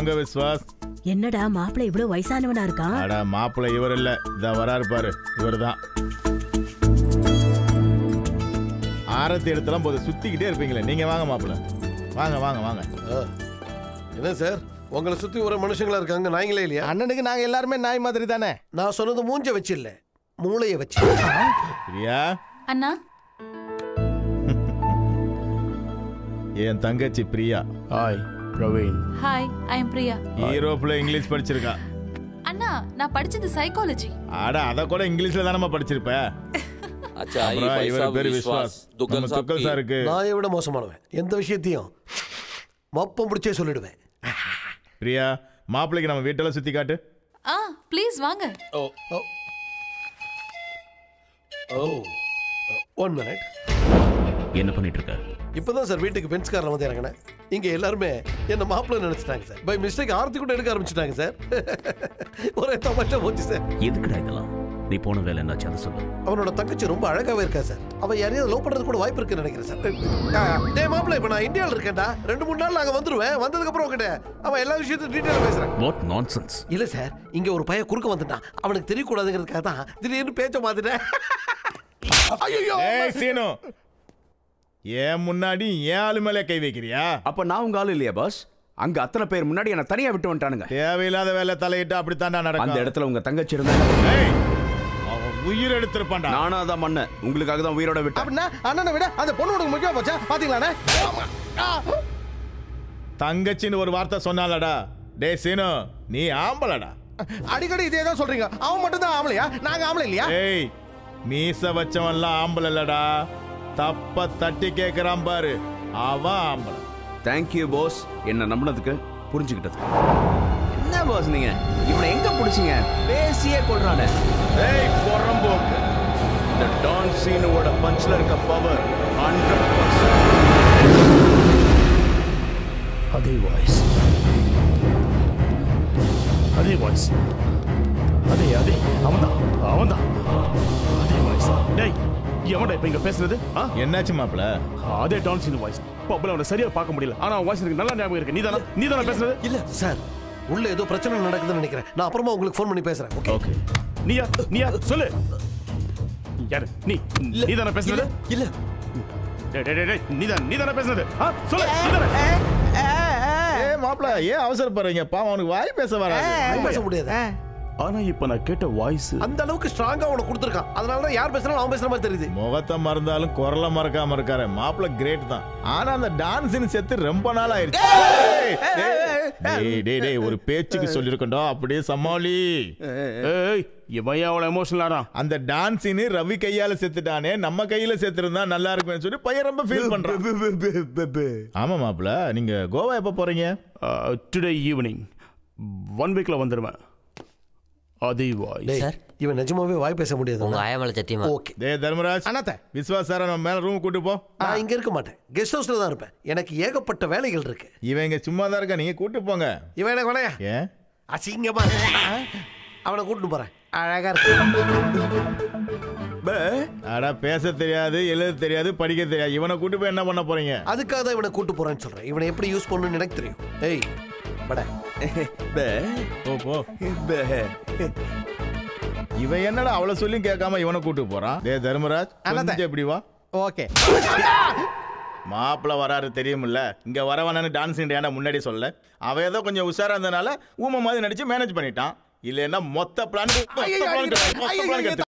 வாங்க விஸ்வாஸ் என்னடா மாப்பிள்ளை இவ்வளவு வயசானவனா இருக்கான் அட மாப்பிள்ளை இவர் இல்ல இதா வராரு பாரு இவர்தான் ஆரத்தி எடுத்தலாம் போது சுத்திக்கிட்டே இருப்பீங்களே நீங்க வாங்க மாப்பிள்ளை வாங்க வாங்க வாங்க ஆ. என்ன சார் உங்களை சுத்தி ஒரு மனுஷங்களா இருக்காங்க நாய்ங்களே இல்லையா அண்ணனுக்கு நாங்க எல்லாருமே நாய் மாதிரி தானே நான் சொன்னது மூஞ்ச வச்சு இல்ல மூளைய வச்சு பிரியா அண்ணா என் தங்கச்சி Priya hi Praveen hi I am Priya யூரோப்ல இங்கிலீஷ் படிச்சிருக்கா அண்ணா நான் படிச்சது சைக்காலஜி அட அத கூட இங்கிலீஷ்ல தானே படிச்சிருப்ப अच्छा आई அப்புறம் भाई இவர் साहब பேரு विश्वास விஸ்வாஸ் दुग्गल நம்ம साहब துக்கல் की சாருக்கு நாயை விட மோசமானவன் எந்த விஷயத்தையும் மப்பம் பிடிச்சே சொல்லிடுவேன் பிரியா மாப்பிள்ளைக்கு நம்ம வீட்டெல்லாம் சுத்தி காட்டு ஆ ப்ளீஸ் வாங்க ஓ ஒன் மினிட் என்ன பண்ணிட்டு இருக்க இப்பதான் சார் வீட்டுக்கு பென்ஸ்காரில் வந்து இறங்கினேன் இங்க எல்லாருமே என்ன மாப்பிள்ளை நினைச்சிட்டாங்க சார் பை மிஸ்டேக் ஆர்த்தி கூட எடுக்க ஆரம்பிச்சிட்டாங்க சார் ஒரே தமாஷா போச்சு சார் எதுக்குடா இதெல்லாம் நீ போன வேலை என்னாச்சு அதை சொல்லு அவனோட தங்கச்சி ரொம்ப அழகாவே இருக்கா சார் அவ யாரையாவது லவ் பண்றது கூட வாய்ப்பு இருக்குன்னு நினைக்கிறேன் சார் டே மாப்பிள்ள இப்ப நான் இந்தியாவில் இருக்கேன்டா ரெண்டு மூணு நாள் நாங்க வந்துருவேன் வந்ததுக்கு அப்புறம் உங்ககிட்ட அவன் எல்லா விஷயத்தையும் டீட்டெயிலாக பேசுறேன் வாட் நான்சென்ஸ் இல்ல சார் இங்க ஒரு பையன் குறுக்க வந்துட்டான் அவனுக்கு தெரியக்கூடாதுங்கிறதுக்காக தான் திடீர்னு பேச்ச மாத்திட்டேன் ஐயோ ஏய் சீனு ஏன் முன்னாடி ஏன் ஆளு மேலே கை வைக்கிறியா அப்ப நான் உங்க ஆளு இல்லையா பாஸ் அங்க அத்தனை பேர் முன்னாடி என்ன தனியா விட்டு வந்துட்டானுங்க தேவையில்லாத வேலை தலையிட்டு அப்படித்தான்டா அந்த நடக்கும் இடத்துல உங்க தங்கச்சி இருந்தா ஏய், அவன் உயிர் எடுத்திருப்பான்டா நானும் அதான் மண்ணேன் உங்களுக்காக தான் உயிரோட விட்டேன் அப்படின்னா அண்ணனை விட அந்த பொண்ணு உனக்கு முக்கியம் போச்சா பாத்தீங்களாண்ணே தங்கச்சின்னு ஒரு வார்த்தை சொன்னாலடா டேய் சீனு நீ ஆம்பளடா அடிக்கடி இதே தான் சொல்றீங்க அவன் மட்டும் தான் ஆம்பளையா நாங்க ஆம்பளை இல்லையா ஏய் மீச வச்சவன்லாம் ஆம்பளை இல்லடா தப்ப தட்டி கேக்குறான் பாரு அவன் ஆம்பளை தேங்க்யூ பாஸ் என்ன நம்பினதுக்கு புரிஞ்சுக்கிட்டதுக்கு என்ன பாஸ் நீங்க இவனை எங்க புடிச்சீங்க பேசியே கொள்றானே ஏய் பொறம்போக்கு இந்த டான் சீனோட பஞ்ச்ல இருக்க பவர் ஹண்ட்ரட் அதே வாய்ஸ் அதே வாய்ஸ் அதே அதே அவன்தான் அவன்தான் அதே வாய்ஸ் டேய் எவன்டா இப்ப இங்க பேசுறது ஆ? என்னாச்சு மாப்பிள அதே டான்சின் வாய்ஸ் பப்ல அவனை சரியா பார்க்க முடியல ஆனா அவன் வாய்ஸ் எனக்கு நல்லா ஞாபகம் இருக்கு நீதானா நீதானா பேசுறது இல்ல சார் உள்ள ஏதோ பிரச்சனை நடக்குதுன்னு நினைக்கிறேன் நான் அப்புறமா உங்களுக்கு ஃபோன் பண்ணி பேசுறேன் ஓகே ஓகே நீயா நீயா சொல்லு யாரு நீ நீதானா பேசுறது இல்ல டேய் டேய், டேய் டேய் நீதான் நீதானா பேசுறது ஆ சொல்லு நீதானா ஏ மாப்பிள ஏன் அவசரப்படுறீங்க பாவம் அவனுக்கு வாய் பேச வராது பேச முடியாது ஆனா இப்ப நான் கேட்ட வாய்ஸ் அந்த அளவுக்கு ஸ்ட்ராங்கா உனக்கு கொடுத்துருக்கான் அதனால தான் யார் பேசுறாலும் அவன் பேசுற மாதிரி தெரியுது முகத்தை மறந்தாலும் குரலை மறக்காம இருக்காரு மாப்பிள கிரேட் தான் ஆனா அந்த டான்ஸின் செத்து ரொம்ப நாள் ஆயிருச்சு டேய், டேய், டேய், டேய், ஒரு பேச்சுக்கு சொல்லிருக்கோண்டா அப்படியே சமாளி ஏய் இவன் ஏன் அவ்வளவு எமோஷனல் ஆறான் அந்த டான்ஸின்னு ரவி கையால செத்துட்டானே நம்ம கையில செத்துருந்தா நல்லா இருக்கும்னு சொல்லி பையன் ரொம்ப ஃபீல் பண்றான் ஆமா மாப்பிள நீங்க கோவா எப்ப போறீங்க டுடே ஈவினிங் ஒன் வீக்ல வந்துடுவேன் அதே வாய்ஸ் டேய், இவன் நிஜமாவே வாய் பேச முடியாது உங்க ஆயமலை சத்தியமா ஓகே டேய் தர்மராஜ் அண்ணாத்த விஸ்வாஸ் சார நம்ம மேல ரூம் கூட்டு போ நான் இங்க இருக்க மாட்டேன் கெஸ்ட் ஹவுஸ்ல தான் இருப்பேன் எனக்கு ஏகப்பட்ட வேலைகள் இருக்கு இவன் இங்க சும்மா தான் இருக்கா நீங்க கூட்டு போங்க இவன் எனக்கு வேலையா ஏன் அசிங்கமா இருக்கு. அவனை கூட்டிட்டு போறேன் அழகா இருக்கு அட பேச தெரியாது எழுத தெரியாது படிக்க தெரியாது இவனை கூட்டு போய் என்ன பண்ண போறீங்க அதுக்காக தான் இவனை கூட்டு போறேன்னு சொல்றேன் இவனை எப்படி யூஸ் பண்ணணும்னு எனக்கு தெரியும் ஏய் பட போ போ இவன் என்னடா அவளை சொல்லியும் கேட்காம இவனை கூட்டு போறான் டே தர்மராஜ் கொஞ்சம் இப்படி வா ஓகே மாப்பிள்ள வராரு தெரியுமில்ல இங்க வரவனு டான்ஸ் இண்டியானா முன்னாடி சொல்ல அவன் ஏதோ கொஞ்சம் உஷாரா இருந்தனால ஊமை மாதிரி நடிச்சு மேனேஜ் பண்ணிட்டான் இல்லைன்னா மொத்த பிளான் மொத்த பிளான்